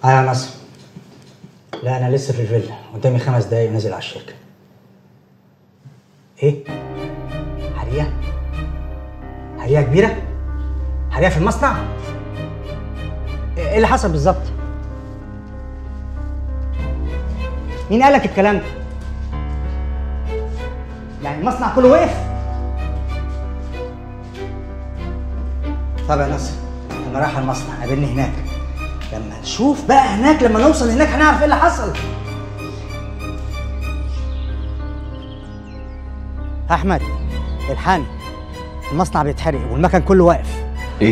اه يا نصر لا انا لسه في الفيلا قدامي خمس دقايق نازل على الشركه ايه حريقه حريقه كبيره حريقه في المصنع ايه اللي حصل بالظبط مين قال لك الكلام ده يعني المصنع كله وقف طب يا نصر انا رايح المصنع قابلني هناك لما نشوف بقى هناك لما نوصل هناك هنعرف ايه اللي حصل احمد الحقني المصنع بيتحرق والمكان كله واقف ايه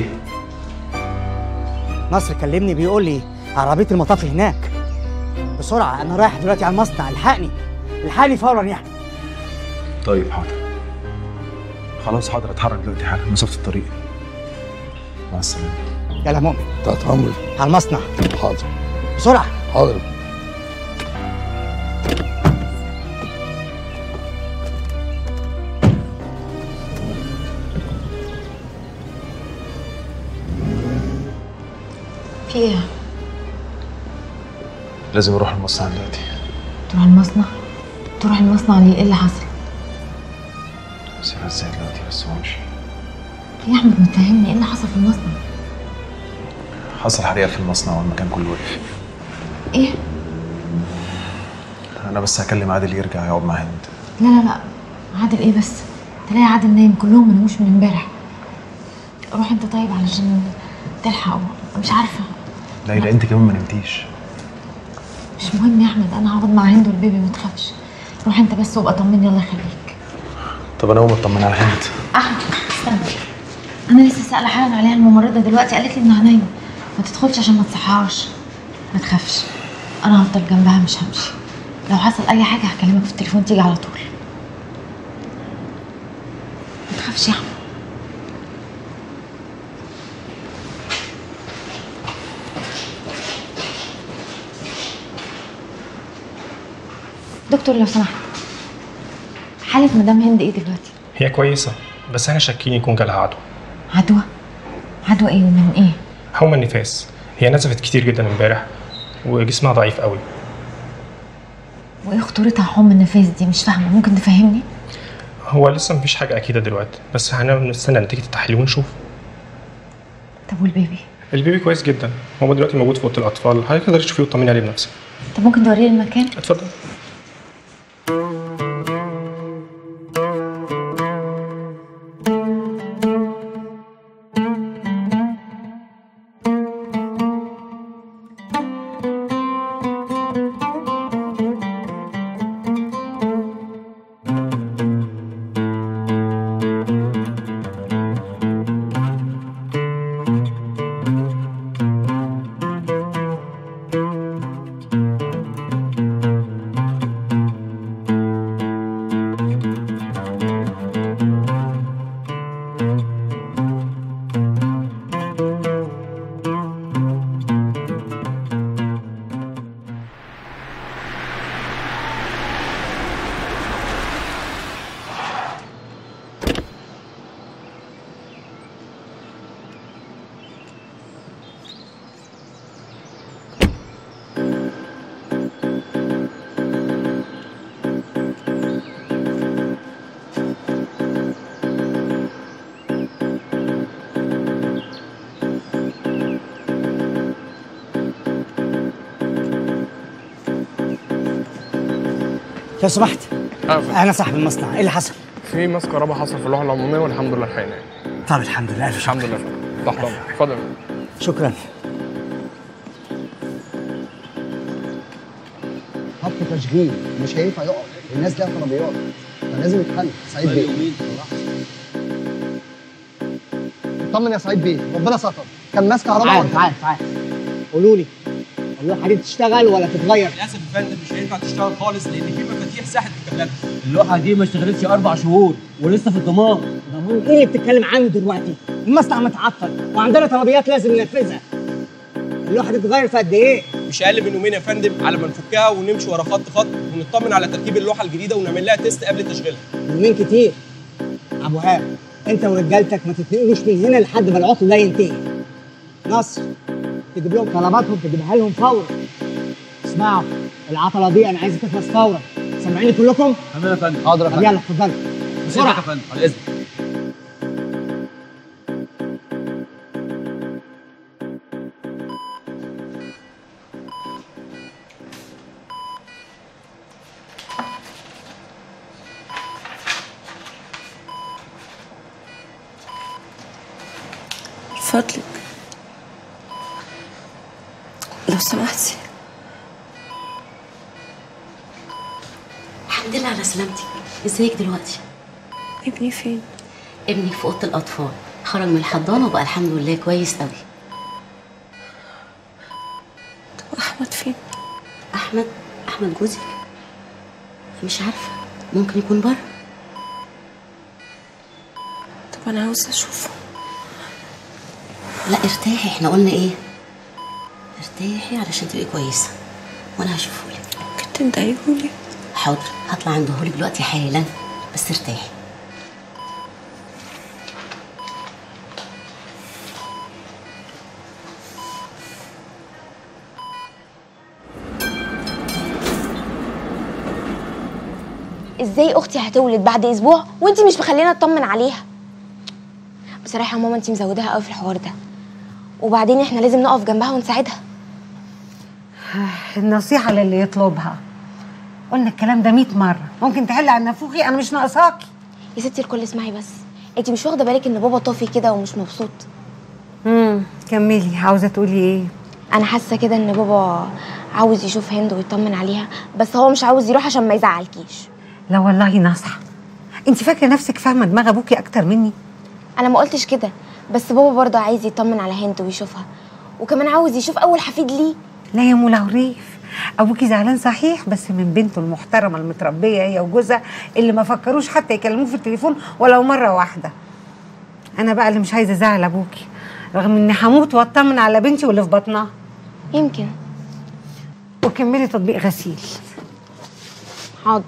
نصر كلمني بيقول لي عربيه المطافي هناك بسرعه انا رايح دلوقتي على المصنع الحقني الحقني فورا يا احمد طيب حاضر خلاص حاضر اتحرك دلوقتي حالا مسافه الطريق مع السلامه يلا مؤمن تحت امرك على المصنع حاضر بسرعه حاضر في ايه لازم اروح المصنع دلوقتي تروح المصنع تروح المصنع ليه ايه اللي حصل سيبها ازاي دلوقتي بس وامشي يا احمد ما تفهمني ايه اللي حصل في المصنع حصل حريقه في المصنع والمكان كله وقف ايه انا بس هكلم عادل يرجع يقعد مع هند لا لا لا عادل ايه بس تلاقي عادل نايم كلهم ما ناموش من امبارح روح انت طيب علشان تلحق مش عارفه ليلى انت كمان ما نمتيش مش مهم يا احمد انا هقعد مع هند والبيبي ما تخافش روح انت بس وابقى طمني الله يخليك طب انا اقوم اطمن على هند احمد استنى انا لسه سائله حالا عليها الممرضه دلوقتي قالت لي انها نايمه ما تدخلش عشان ما تصحاش ما تخافش انا هفضل جنبها مش همشي لو حصل اي حاجه هكلمك في التليفون تيجي على طول ما تخافش يا احمد دكتور لو سمحت حالة مدام هند ايه دلوقتي؟ هي كويسة بس احنا شاكين يكون جالها عدوى عدوى؟ عدوى ايه ومن ايه؟ هما النفاس هي نزفت كتير جدا امبارح وجسمها ضعيف قوي وايه خطورتها حمى النفاس دي مش فاهمة ممكن تفهمني؟ هو لسه مفيش حاجة أكيدة دلوقتي بس هنستنى نتيجة التحليل ونشوف طب والبيبي؟ البيبي كويس جدا هو دلوقتي موجود في أوضة الأطفال حضرتك تقدري تشوفيه وتطمني عليه بنفسك طب ممكن توريني المكان؟ اتفضل لو سمحت أه، انا صاحب المصنع ايه اللي حصل في ماس كهرباء حصل في اللوحه العموميه والحمد لله لحقنا يعني طب الحمد لله الف الحمد شكر لله تحت امرك اتفضل شكرا خط تشغيل مش هينفع يقف الناس ليها طلبيات فلازم يتحل سعيد بيه اطمن يا سعيد بيه ربنا ستر كان ماسك كهرباء تعال ولا تعال تعال قولوا لي اللوحه دي تشتغل ولا تتغير للاسف يا فندم مش هينفع تشتغل خالص لان في مفاتيح ساحت الكابلات اللوحه دي ما اشتغلتش اربع شهور ولسه في الضمان ضمان ايه اللي بتتكلم عنه دلوقتي المصنع متعطل وعندنا طلبيات لازم ننفذها اللوحه دي تتغير في قد ايه مش اقل من يومين يا فندم على ما نفكها ونمشي ورا خط خط ونطمن على تركيب اللوحه الجديده ونعمل لها تيست قبل تشغيلها يومين كتير ابو هاب انت ورجالتك ما تتنقلوش من هنا لحد ما العطل ده ينتهي نصر تجيب لهم طلباتهم تجيبها لهم فورا اسمعوا العطله دي انا عايزها تخلص فورا سامعيني كلكم تمام يا فندم حاضر يا طب فندم يلا اتفضلوا بسرعه بسرعه يا فندم على اذنك فضلك لو سمحتي الحمد لله على سلامتك ازيك دلوقتي ابني فين ابنك في اوضه الاطفال خرج من الحضانه وبقى الحمد لله كويس قوي طب احمد فين احمد احمد جوزك مش عارفه ممكن يكون بره طب انا عاوزه اشوفه لا ارتاحي احنا قلنا ايه ارتاحي علشان تبقي كويسه وانا هشوفه لك ممكن تندهيهولي حاضر هطلع عنده لك دلوقتي حالا بس ارتاحي ازاي اختي هتولد بعد اسبوع وانتي مش مخلينا اطمن عليها بصراحه يا ماما انتي مزوداها قوي في الحوار ده وبعدين احنا لازم نقف جنبها ونساعدها النصيحة للي يطلبها قلنا الكلام ده 100 مرة ممكن تحل عن نافوخي أنا مش ناقصاكي يا ستي الكل اسمعي بس انتي مش واخده بالك ان بابا طافي كده ومش مبسوط امم كملي عاوزة تقولي إيه انا حاسه كده ان بابا عاوز يشوف هند ويطمن عليها بس هو مش عاوز يروح عشان ما يزعلكيش لا والله ناصحة أنت فاكرة نفسك فاهمة دماغ أبوكي أكتر مني انا ما قلتش كده بس بابا برضه عايز يطمن على هند ويشوفها وكمان عاوز يشوف اول حفيد ليه لا يا مولا هريف أبوكي زعلان صحيح بس من بنته المحترمة المتربية هي وجوزها اللي ما فكروش حتى يكلموه في التليفون ولو مرة واحدة أنا بقى اللي مش عايزة أزعل أبوكي رغم إني هموت وأطمن على بنتي واللي في بطنها يمكن وكملي تطبيق غسيل حاضر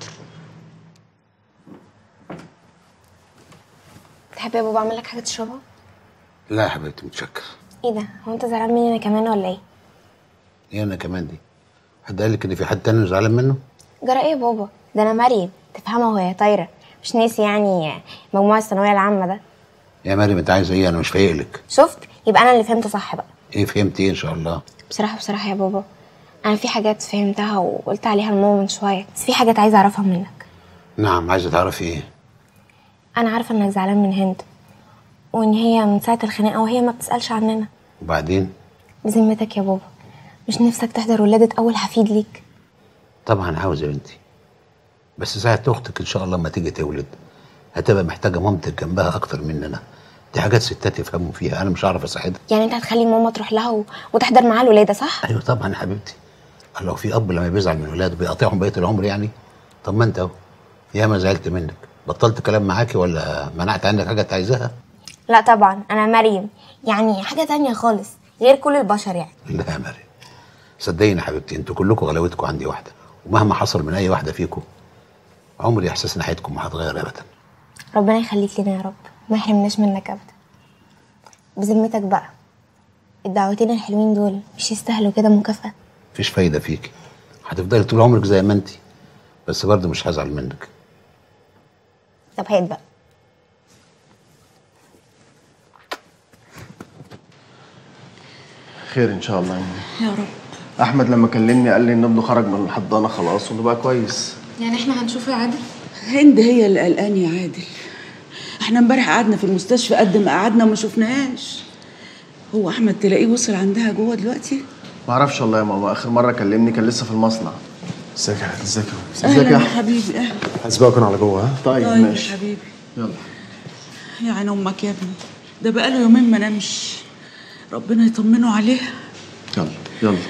تحب يا بابا اعمل لك حاجه تشربها لا يا حبيبتي متشكر ايه ده هو انت زعلان مني انا كمان ولا ايه ايه انا كمان دي حد قال لك ان في حد تاني زعلان منه جرى ايه يا بابا ده انا مريم تفهمها وهي طايره مش ناسي يعني مجموع الثانويه العامه ده يا مريم انت عايزه ايه انا مش فايق لك شفت يبقى انا اللي فهمت صح بقى ايه فهمت ايه ان شاء الله بصراحه بصراحه يا بابا انا في حاجات فهمتها وقلت عليها لماما من شويه بس في حاجات عايزه اعرفها منك نعم عايزه تعرفي ايه انا عارفه انك زعلان من هند وان هي من ساعه الخناقه وهي ما بتسالش عننا وبعدين بذمتك يا بابا مش نفسك تحضر ولاده اول حفيد ليك طبعا عاوز يا بنتي بس ساعة اختك ان شاء الله ما تيجي تولد هتبقى محتاجه مامتك جنبها اكتر مننا دي حاجات ستات يفهموا فيها انا مش هعرف اساعدها يعني انت هتخلي ماما تروح لها و... وتحضر معاها الولاده صح ايوه طبعا يا حبيبتي لو في اب لما بيزعل من ولاده بيقاطعهم بقيه العمر يعني طب ما انت اهو ياما زعلت منك بطلت كلام معاكي ولا منعت عنك حاجه انت عايزاها لا طبعا انا مريم يعني حاجه تانية خالص غير كل البشر يعني لا يا مريم صدقيني يا حبيبتي انتوا كلكم غلاوتكم عندي واحده ومهما حصل من اي واحده فيكم عمري احساس ناحيتكم ما هتغير ابدا ربنا يخليك لنا يا رب ما يحرمناش منك ابدا بذمتك بقى الدعوتين الحلوين دول مش يستاهلوا كده مكافأة مفيش فايده فيكي هتفضلي طول عمرك زي ما انت بس برضه مش هزعل منك طب هات بقى خير ان شاء الله يعني. يا رب احمد لما كلمني قال لي ان ابنه خرج من الحضانه خلاص وانه بقى كويس يعني احنا هنشوفه يا عادل هند هي اللي قلقان يا عادل احنا امبارح قعدنا في المستشفى قد ما قعدنا وما شفناهاش هو احمد تلاقيه وصل عندها جوه دلوقتي ما اعرفش والله يا ماما اخر مره كلمني كان لسه في المصنع ازيك يا ازيك اهلا يا حبيبي اهلا هسبقكم على جوه ها طيب, طيب يا ماشي حبيبي يلا يا عين امك يا ابني ده بقاله يومين ما نامش ربنا يطمنه عليه يلا يلا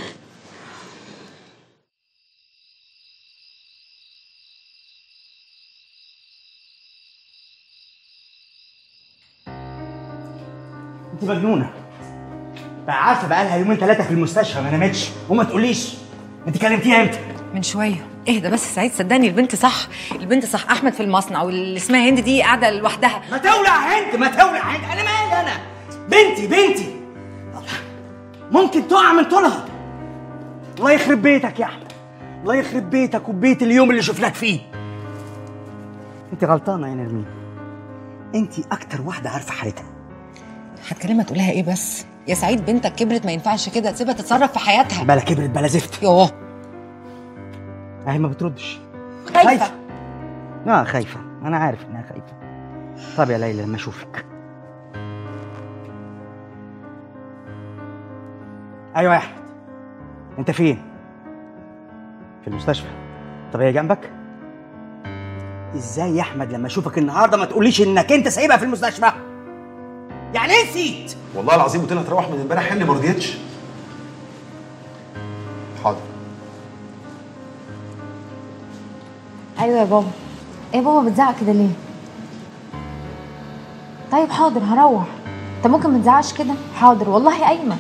انت مجنونه بقى عارفه بقى لها يومين ثلاثه في المستشفى ما نامتش وما تقوليش انت كلمتيها امتى من شويه اهدى بس سعيد صدقني البنت صح البنت صح احمد في المصنع واللي اسمها هند دي قاعده لوحدها ما تولع هند ما تولع هند انا مالي انا بنتي بنتي ممكن تقع من طولها الله يخرب بيتك يا احمد الله يخرب بيتك وبيت اليوم اللي شفناك فيه انت غلطانه يا نرمين انت اكتر واحده عارفه حالتها هتكلمها تقول لها ايه بس يا سعيد بنتك كبرت ما ينفعش كده تسيبها تتصرف في حياتها بلا كبرت بلا زفت يوه اهي ما بتردش خايفه اه خايفه انا عارف انها خايفه طب يا ليلى لما اشوفك ايوه يا احمد انت فين في المستشفى طب هي جنبك ازاي يا احمد لما اشوفك النهارده ما تقوليش انك انت سايبها في المستشفى يعني إيه نسيت والله العظيم قلت لها تروح من امبارح اللي ما رضيتش حاضر ايوه يا بابا ايه يا بابا بتزعق كده ليه طيب حاضر هروح انت ممكن ما تزعقش كده حاضر والله قايمه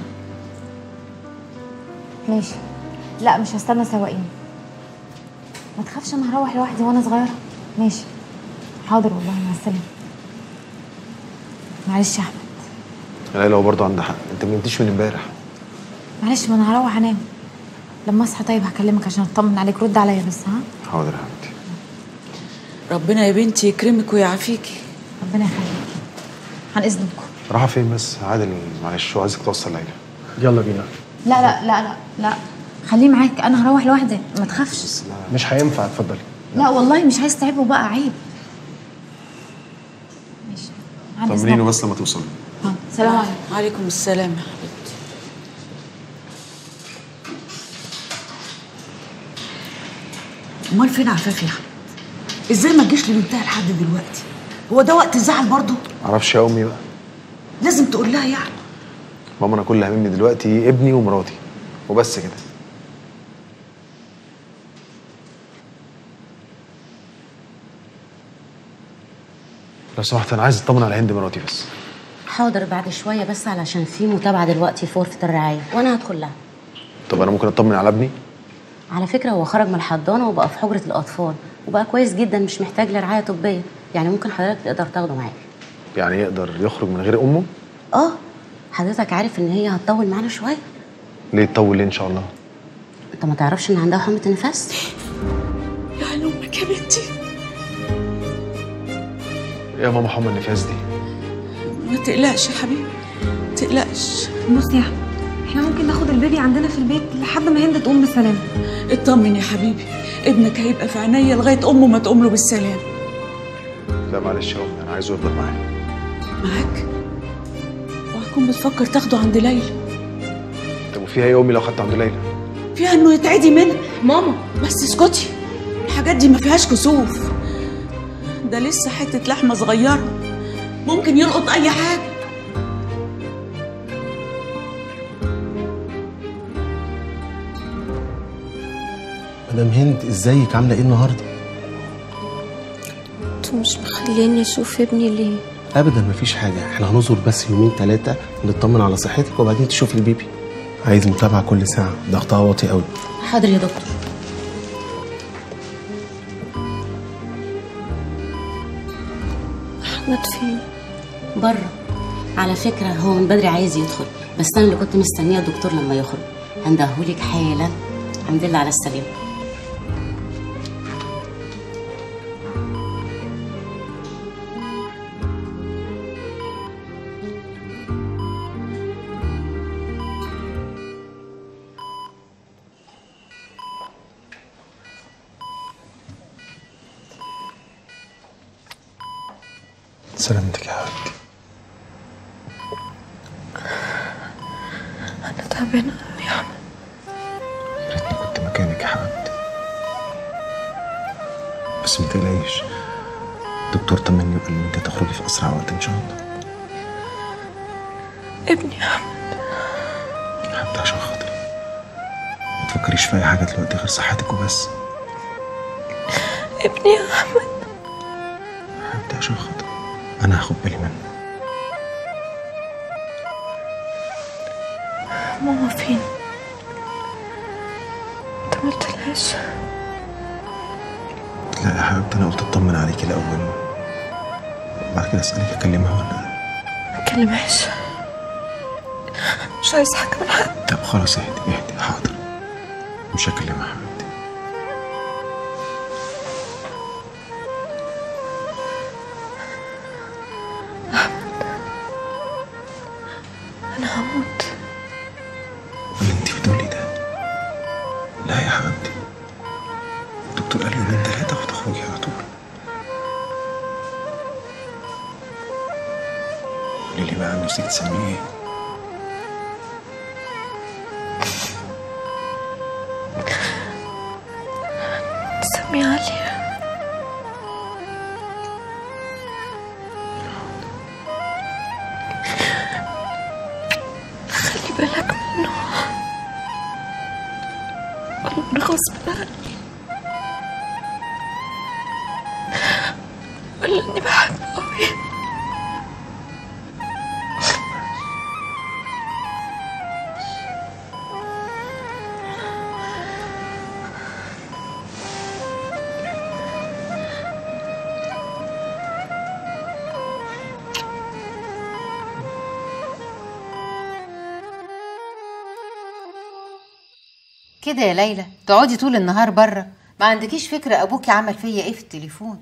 ماشي لا مش هستنى سواقين ما تخافش انا هروح لوحدي وانا صغيره ماشي حاضر والله مع السلامه معلش يا احمد ليلى هو برضه عنده حق انت ما نمتيش من امبارح معلش ما انا هروح انام لما اصحى طيب هكلمك عشان اطمن عليك رد عليا بس ها حاضر يا حبيبتي ربنا يا بنتي يكرمك ويعافيكي ربنا يخليك عن اذنكم رايحه فين بس عادل معلش هو عايزك توصل ليلى يلا بينا لا لا لا لا لا خليه معاك انا هروح لوحدي ما تخافش مش هينفع اتفضلي لا والله مش عايز تعبه بقى عيب ماشي عن طمنينه إذنكم. بس لما توصلوا ها، سلام عليكم عليكم السلام يا حبيبتي امال فين عفاف يا احمد ازاي ما تجيش لبنتها لحد دلوقتي هو ده وقت الزعل برضه معرفش يا امي بقى لازم تقول لها يعني ماما انا كل اللي هاممني دلوقتي ابني ومراتي وبس كده لو سمحت انا عايز اطمن على هند مراتي بس حاضر بعد شويه بس علشان في متابعه دلوقتي في غرفه الرعايه وانا هدخل لها طب انا ممكن اطمن على ابني على فكره هو خرج من الحضانه وبقى في حجره الاطفال وبقى كويس جدا مش محتاج لرعايه طبيه يعني ممكن حضرتك تقدر تاخده معاك يعني يقدر يخرج من غير امه اه حضرتك عارف ان هي هتطول معانا شويه ليه تطول ليه ان شاء الله انت ما تعرفش ان عندها حمى نفس يعني امك يا بنتي يا ماما حمى النفاس دي ما تقلقش يا حبيبي ما تقلقش بص يا احمد احنا ممكن ناخد البيبي عندنا في البيت لحد ما هند تقوم بالسلامه اطمن يا حبيبي ابنك هيبقى في عينيا لغايه امه ما تقوم له بالسلام لا معلش يا امي انا عايزه يفضل معايا معاك وهتكون بتفكر تاخده عند ليلى طب وفيها ايه يا امي لو خدته عند ليلى فيها انه يتعدي منها ماما بس اسكتي الحاجات دي ما فيهاش كسوف ده لسه حته لحمه صغيره ممكن يلقط اي حاجه مدام هند ازيك عامله ايه النهارده انتوا مش مخليني اشوف ابني ليه ابدا مفيش حاجه احنا هنزور بس يومين ثلاثه نطمن على صحتك وبعدين تشوفي البيبي عايز متابعه كل ساعه ضغطها واطي قوي حاضر يا دكتور احمد فين بره على فكره هو من بدري عايز يدخل بس انا اللي كنت مستنيه الدكتور لما يخرج هندهولك حالا الحمد لله على السلامه سلامتك يا حبيبتي انا تعبانه قوي يا احمد يا ريتني كنت مكانك يا حبيبتي بس ما تقلقيش الدكتور طمني وقال لي انت تخرجي في اسرع وقت ان شاء الله ابني يا احمد حبيبتي عشان خاطري ما تفكريش في اي حاجه دلوقتي غير صحتك وبس ابني يا احمد حبيبتي عشان خاطري انا هاخد بالي منه ماما فين انت ما قلتلهاش لا يا حبيبتي انا قلت اطمن عليكي الاول بعد كده اسالك اكلمها ولا ما تكلمهاش مش عايزة حاجة من حد طب خلاص اهدي اهدي حاضر مش هكلمها يا حبيبتي أنا هموت اللي انت بتقولي ده لا يا حبيبتي الدكتور قال يومين ثلاثة وتخرجي على طول قولي لي بقى نفسك تسميه ايه؟ تسمي عليا خلي بالك منه أنا غصب عني ولا إني بحبه أوي كده يا ليلى تقعدي طول النهار بره ما عندكيش فكره ابوكي عمل فيا ايه في التليفون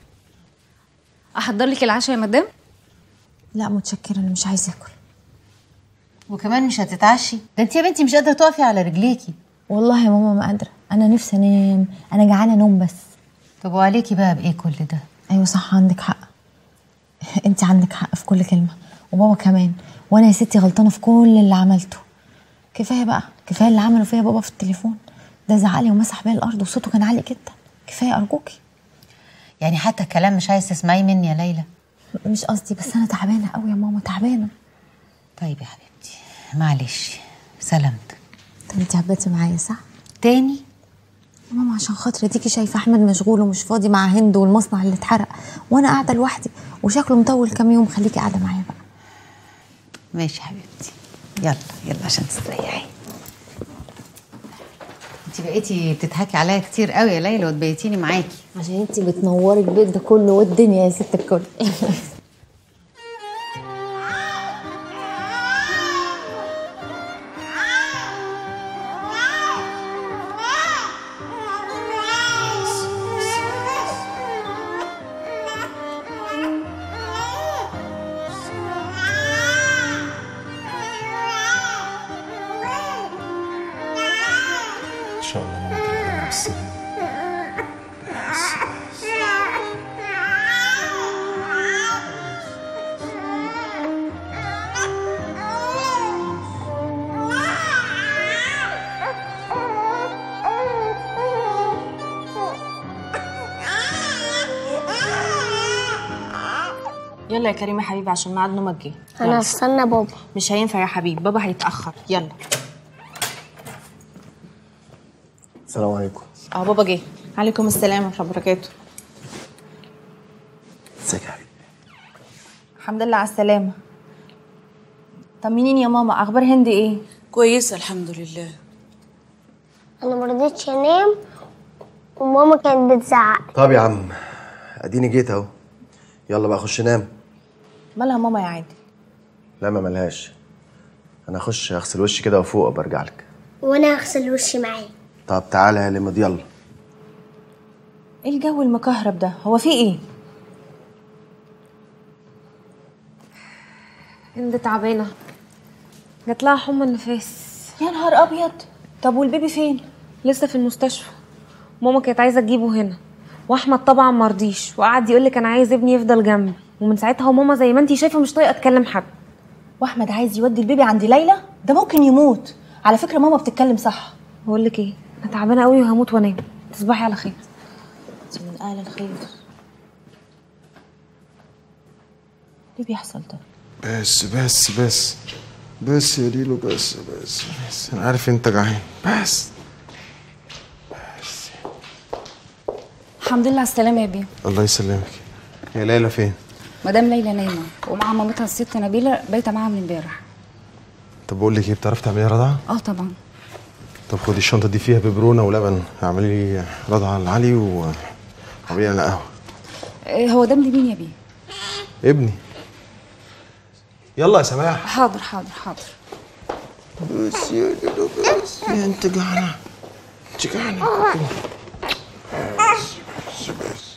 احضر لك العشاء يا مدام لا متشكره انا مش عايزه اكل وكمان مش هتتعشي ده انت يا بنتي مش قادره تقفي على رجليكي والله يا ماما ما قادرة أنا نفسي أنام أنا جعانة نوم بس طب وعليكي بقى بايه كل ده أيوة صح عندك حق أنت عندك حق في كل كلمة وبابا كمان وأنا يا ستي غلطانة في كل اللي عملته كفاية بقى كفاية اللي عمله فيا بابا في التليفون ده زعلي ومسح بيا الأرض وصوته كان عالي جدا كفاية أرجوكي يعني حتى الكلام مش عايز تسمعيه مني يا ليلى مش قصدي بس أنا تعبانة قوي يا ماما تعبانة طيب يا حبيبتي معلش سلامتك طب أنت هباتي معايا صح؟ تاني يا ماما عشان خاطر اديكي شايفه احمد مشغول ومش فاضي مع هند والمصنع اللي اتحرق وانا قاعده لوحدي وشكله مطول كام يوم خليكي قاعده معايا بقى ماشي يا حبيبتي يلا يلا عشان تستريحي انت بقيتي بتضحكي عليا كتير قوي يا ليلى وتبيتيني معاكي عشان انت بتنوري البيت ده كله والدنيا يا ست الكل ان شاء الله ماما ترجع بالسلامة يلا يا كريم يا حبيبي عشان ميعاد نومك جه انا يلا. هستنى بابا مش هينفع يا حبيبي بابا هيتاخر يلا السلام عليكم اه بابا جه عليكم السلام ورحمه الله وبركاته ازيك يا حبيبي الحمد لله على السلامه طمنيني يا ماما اخبار هند ايه كويسه الحمد لله انا مرضتش انام وماما كانت بتزعق طب يا عم اديني جيت اهو يلا بقى خش نام مالها ماما يا عادل لا ما ملهاش انا اخش اغسل وشي كده وفوق وبرجع لك وانا هغسل وشي معاه طب تعالى يا لمد يلا ايه الجو المكهرب ده هو في ايه هند تعبانه جات لها حمى النفاس يا نهار ابيض طب والبيبي فين لسه في المستشفى ماما كانت عايزه تجيبه هنا واحمد طبعا مرضيش وقعد يقول لك انا عايز ابني يفضل جنبي ومن ساعتها وماما زي ما انتي شايفه مش طايقه اتكلم حد واحمد عايز يودي البيبي عند ليلى ده ممكن يموت على فكره ماما بتتكلم صح بقول لك ايه انا تعبانه قوي وهموت وانام تصبحي على خير انت من اهل الخير ليه بيحصل ده بس بس بس بس يا ليلو بس بس بس انا عارف انت جعان بس الحمد لله على السلامه يا بيه الله يسلمك يا ليلى فين مدام ليلى نايمه ومع مامتها الست نبيله بايته معاها من امبارح طب بقول لك ايه بتعرفي تعملي رضعه اه طبعا طب خدي الشنطه دي فيها ببرونه ولبن اعملي لي رضعه لعلي و اعملي لنا قهوه إيه هو ده مين يا بيه ابني يلا يا سماح حاضر حاضر حاضر بس يا لولو بس يا انت جعانة انت جعانة بس بس بس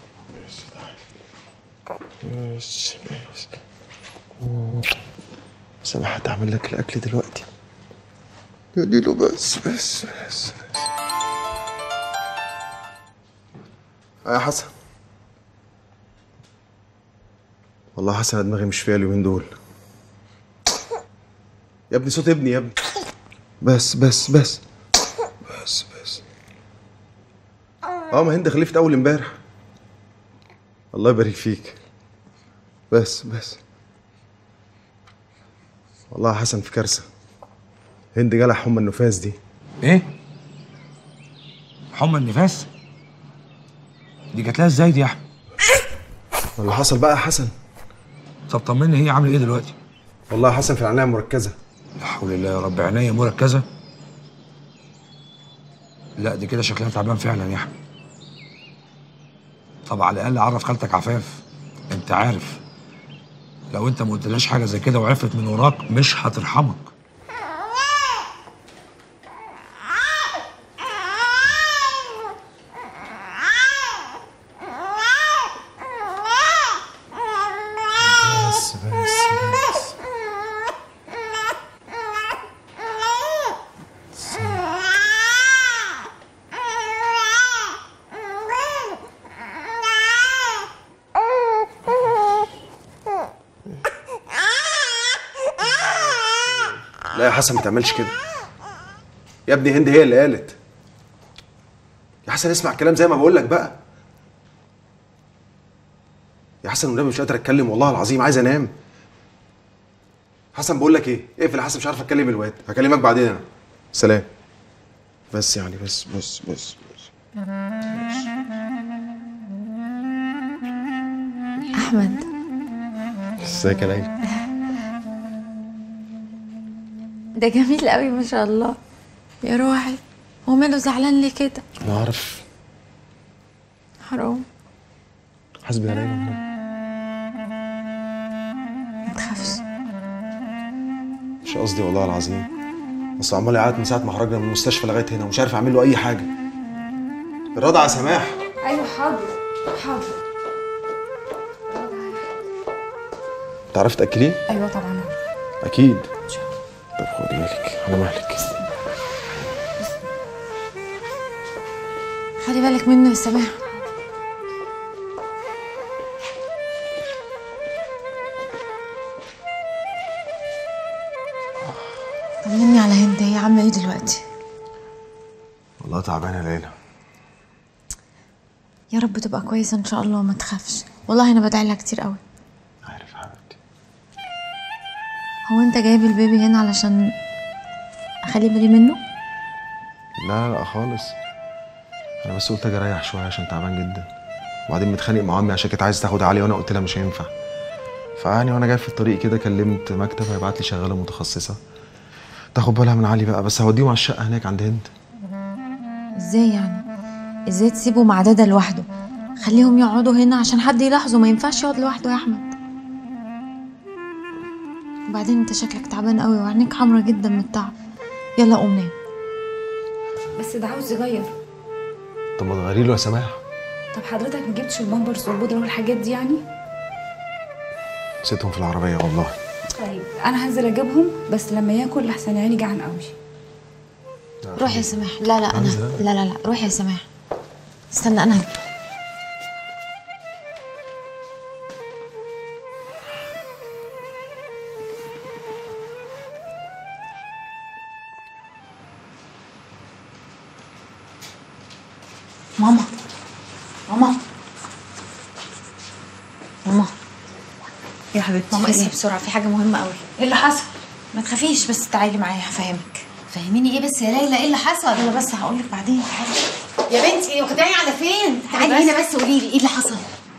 بس بس سامح هتعمل لك الاكل دلوقتي يا ليلو بس بس بس آه يا حسن والله حسن أنا دماغي مش فيها اليومين دول يا ابني صوت ابني يا ابني بس بس بس بس بس اه ما هند خلفت اول امبارح الله يبارك فيك بس بس والله يا حسن في كارثه هند جالها حمى النفاس دي ايه؟ حمى النفاس؟ دي جات لها ازاي دي يا احمد؟ اللي حصل بقى يا حسن طب طمني هي عامله ايه دلوقتي؟ والله يا حسن في العنايه المركزه لا حول الله يا رب عناية مركزة لا دي كده شكلها تعبان فعلا يا احمد طب على الاقل عرف خالتك عفاف انت عارف لو انت ما قلتلهاش حاجه زي كده وعرفت من وراك مش هترحمك بس بس بس لا يا حسن ما تعملش كده يا ابني هند هي اللي قالت يا حسن اسمع الكلام زي ما بقول لك بقى يا حسن والنبي مش قادر اتكلم والله العظيم عايز انام حسن بقول لك ايه اقفل يا حسن مش عارف اتكلم الواد هكلمك بعدين انا سلام بس يعني بس بس بس, بس. احمد ازيك يا ليلى ده جميل قوي ما شاء الله يا روحي هو ماله زعلان ليه كده انا عارف حرام حسبي يا ليلى ما تخافش مش قصدي والله العظيم بس عمال يعيط من ساعه ما خرجنا من المستشفى لغايه هنا ومش عارف اعمل له اي حاجه الرضا يا سماح ايوه حاضر حاضر تعرفي تاكليه ايوه طبعا اكيد طب خدي بالك على مهلك خلي بالك منه يا سماح طمني على هند هي عامله ايه دلوقتي والله تعبانه يا ليلى يا رب تبقى كويسه ان شاء الله وما تخافش والله انا بدعي لها كتير قوي عارف حبيبتي هو انت جايب البيبي هنا علشان اخلي بالي منه لا لا خالص انا بس قلت اجي اريح شويه عشان تعبان جدا وبعدين متخانق مع امي عشان كانت عايزه تاخد علي وانا قلت لها مش هينفع فيعني وانا جاي في الطريق كده كلمت مكتب هيبعت لي شغاله متخصصه تاخد بالها من علي بقى بس هوديهم على الشقه هناك عند هند ازاي يعني ازاي تسيبه مع دادا لوحده خليهم يقعدوا هنا عشان حد يلاحظه ما ينفعش يقعد لوحده يا احمد وبعدين انت شكلك تعبان قوي وعينيك حمرا جدا من التعب يلا قوم نام بس ده عاوز يغير طب ما تغيري له يا سماح طب حضرتك ما جبتش البامبرز والبودره والحاجات دي يعني نسيتهم في العربيه والله طيب انا هنزل اجيبهم بس لما ياكل لحسن عيني جعان قوي روح يا سماح لا لا انا لا لا لا روح يا سماح استنى انا هجيب ماما ماما ماما يا حبيبتي ماما في اسمعي إيه؟ بسرعه في حاجه مهمه قوي ايه اللي حصل ما تخافيش بس تعالي معايا هفهمك فهميني ايه بس يا ليلى ايه اللي حصل انا بس هقول لك بعدين تعالي يا بنتي واخداني على فين تعالي هنا بس قولي لي ايه اللي حصل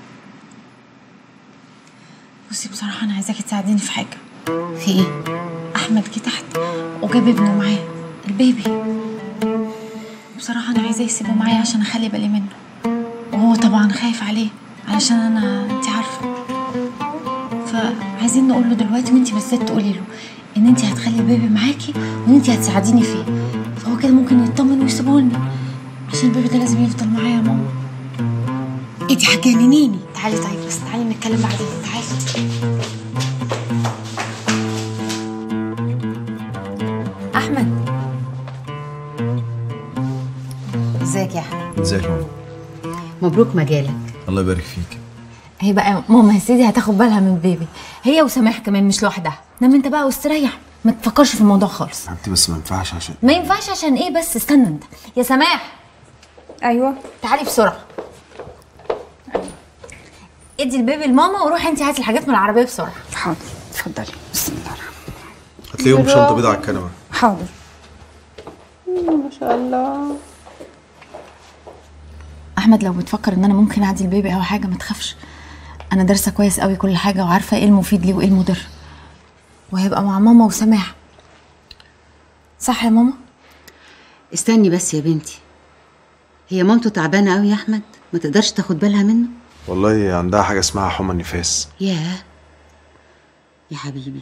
بصي بصراحه انا عايزاكي تساعديني في حاجه في ايه احمد جه تحت وجاب ابنه معاه البيبي بصراحه انا عايزاه يسيبه معايا عشان اخلي بالي منه وهو طبعا خايف عليه علشان انا انت عارفه فعايزين نقول له دلوقتي وانت بالذات تقولي له ان انت هتخلي البيبي معاكي وان انت هتساعديني فيه فهو كده ممكن يطمن ويسيبه لنا عشان البيبي ده لازم يفضل معايا يا ماما انت هتجننيني تعالي طيب بس تعالي نتكلم بعدين تعالي احمد ازيك يا احمد ازيك يا ماما مبروك مجالك الله يبارك فيك هي بقى ماما يا سيدي هتاخد بالها من البيبي هي وسماح كمان مش لوحدها نام انت بقى واستريح ما تفكرش في الموضوع خالص حبيبتي بس ما ينفعش عشان ما ينفعش عشان ايه بس استنى انت يا سماح ايوه تعالي بسرعه ادي البيبي لماما وروحي انت هاتي الحاجات من العربيه بسرعه حاضر اتفضلي بسم الله هتلاقيهم شنطه بيضاء على الكنبه حاضر ما شاء الله احمد لو بتفكر ان انا ممكن اعدي البيبي او حاجه ما تخافش انا دارسه كويس قوي كل حاجه وعارفه ايه المفيد ليه وايه المضر وهيبقى مع ماما وسماح صح يا ماما استني بس يا بنتي هي مامته تعبانه قوي يا احمد ما تقدرش تاخد بالها منه والله عندها حاجه اسمها حمى النفاس ياه يا حبيبي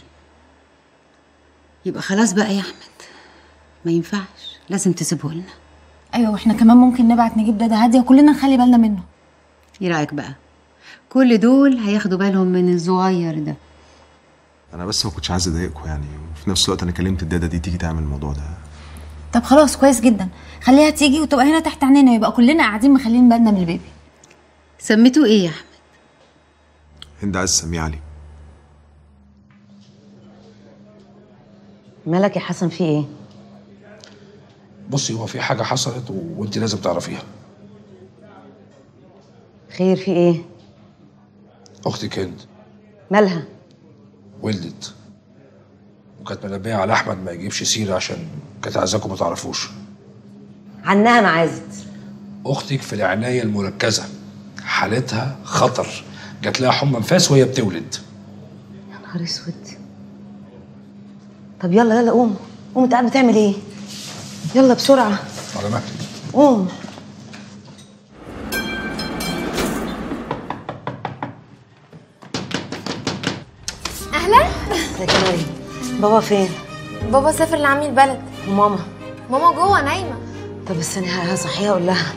يبقى خلاص بقى يا احمد ما ينفعش لازم تسيبه لنا ايوه واحنا كمان ممكن نبعت نجيب دادا هاديه وكلنا نخلي بالنا منه ايه رايك بقى كل دول هياخدوا بالهم من الصغير ده انا بس ما كنتش عايز اضايقكم يعني وفي نفس الوقت انا كلمت الداده دي تيجي تعمل الموضوع ده طب خلاص كويس جدا خليها تيجي وتبقى هنا تحت عينينا يبقى كلنا قاعدين مخلين بالنا من البيبي سميتوه ايه يا احمد هند عايز تسميه علي مالك يا حسن في ايه بصي هو في حاجه حصلت و... وانت لازم تعرفيها خير في ايه اختك هند مالها ولدت وكانت منبهه على احمد ما يجيبش سيره عشان كانت عايزاكم ما تعرفوش عنها معازت اختك في العنايه المركزه حالتها خطر جات لها حمى انفاس وهي بتولد يا نهار اسود طب يلا يلا قوم قوم انت قاعد بتعمل ايه يلا بسرعه على مهلك قوم اهلا ازيك يا مريم بابا فين بابا سافر لعمي البلد وماما ماما جوه نايمه طب استني هصحيها اقول لها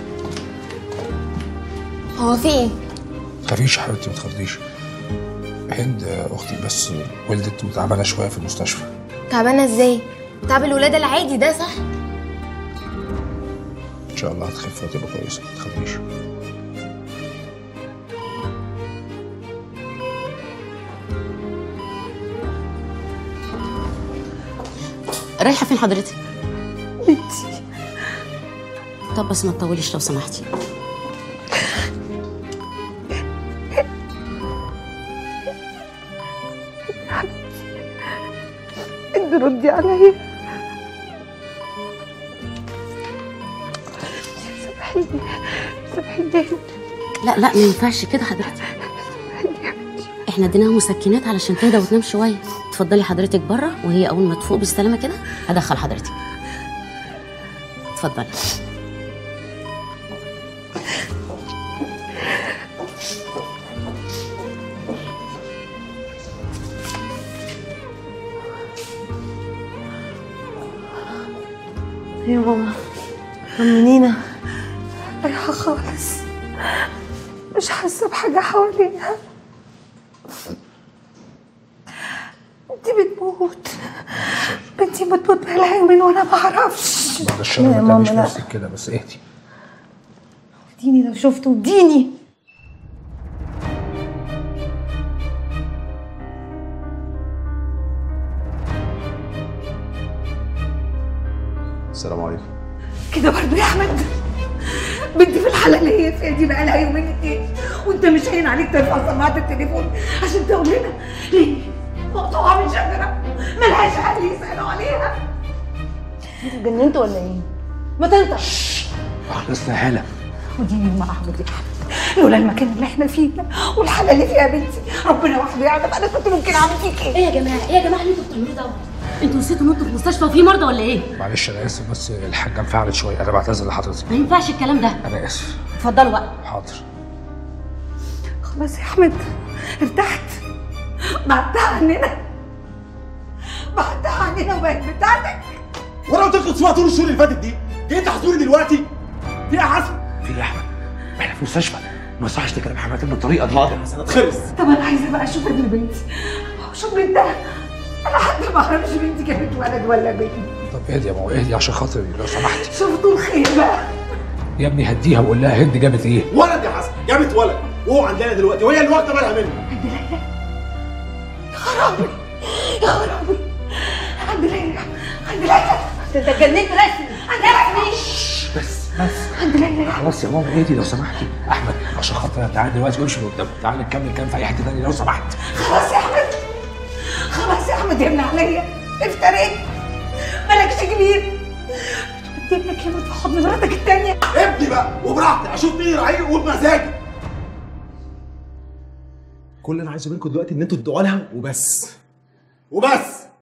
هو في ايه تخافيش يا حبيبتي ما تخافيش هند اختي بس ولدت وتعبانه شويه في المستشفى تعبانه ازاي تعب الولاده العادي ده صح ان شاء الله هتخف وتبقى كويسه ما تخافيش رايحه فين حضرتك بنتي طب بس ما تطوليش لو سمحتي انت ردي عليا سامحيني سامحيني لا لا ما ينفعش كده حضرتك احنا اديناها مسكنات علشان تهدى وتنام شويه اتفضلي حضرتك بره وهي اول ما تفوق بالسلامه كده هدخل حضرتك اتفضلي يا ماما طمنينا رايحة خالص مش حاسة بحاجة حواليها بنتي بتموت بنتي بتموت بقالها يومين وانا ما اعرفش بعد الشر لا يا ما تعمليش ماما لا نفسك كده بس اهدي اديني لو شفته اديني السلام عليكم كده برضه يا احمد بنتي في الحاله اللي هي فيها دي بقالها يومين اتنين وانت مش هين عليك ترفع سماعه التليفون عشان تقول لنا ليه؟ مقطوعه من شجره ملهاش اهل يسالوا عليها انتوا اتجننتوا ولا ايه؟ ما تنطق خلصنا هاله وديني مع احمد يا احمد لولا المكان اللي احنا فيه ده والحاله اللي فيها بنتي ربنا وحده يعلم انا كنت ممكن اعمل فيك ايه؟ ايه يا جماعه ايه يا جماعه اللي انتوا بتعملوه ده انتوا نسيتوا ان انتوا في مستشفى وفي مرضى ولا ايه معلش انا اسف بس الحاجه انفعلت شويه انا بعتذر لحضرتك ما ينفعش الكلام ده انا اسف اتفضلوا بقى حاضر خلاص يا احمد ارتحت بعدتها عننا بعدها علينا وبقت بتاعتك وانا قلت لكم تسمعوا طول الشهور اللي فاتت دي جاي تحسدوني دلوقتي في ايه يا حسن في إيه يا احمد احنا في مستشفى ما يصحش تكلم حماتك بالطريقه دي حاضر حسن اتخلص طب انا عايزه بقى اشوف ابن بنتي اشوف بنتها انا حتى ما اعرفش بنتي كانت ولد ولا بنت طب اهدي يا ماما اهدي عشان خاطري لو سمحتي شفتوا الخير بقى يا ابني هديها وقول لها هند جابت ايه ولد يا حسن جابت ولد وهو عندنا دلوقتي وهي اللي واخده بالها منه يا خرابي يا خرابي عند ليلى عند ليلى انت اتجننت رسمي عند رسمي بس بس عند ليلى خلاص يا ماما اهدي لو سمحتي احمد عشان خاطر تعالى دلوقتي امشي من قدام تعالى نكمل كلام في اي حته ثانيه لو سمحت خلاص يا احمد خلاص يا احمد يمنع عليا افتريت مالكش كبير بتودي ابنك يموت في حضن مراتك التانية ابني بقى وبراحتي اشوف مين يراعيه وبمزاجي كل اللي انا عايزه منكم دلوقتي ان انتوا تدعوا لها وبس وبس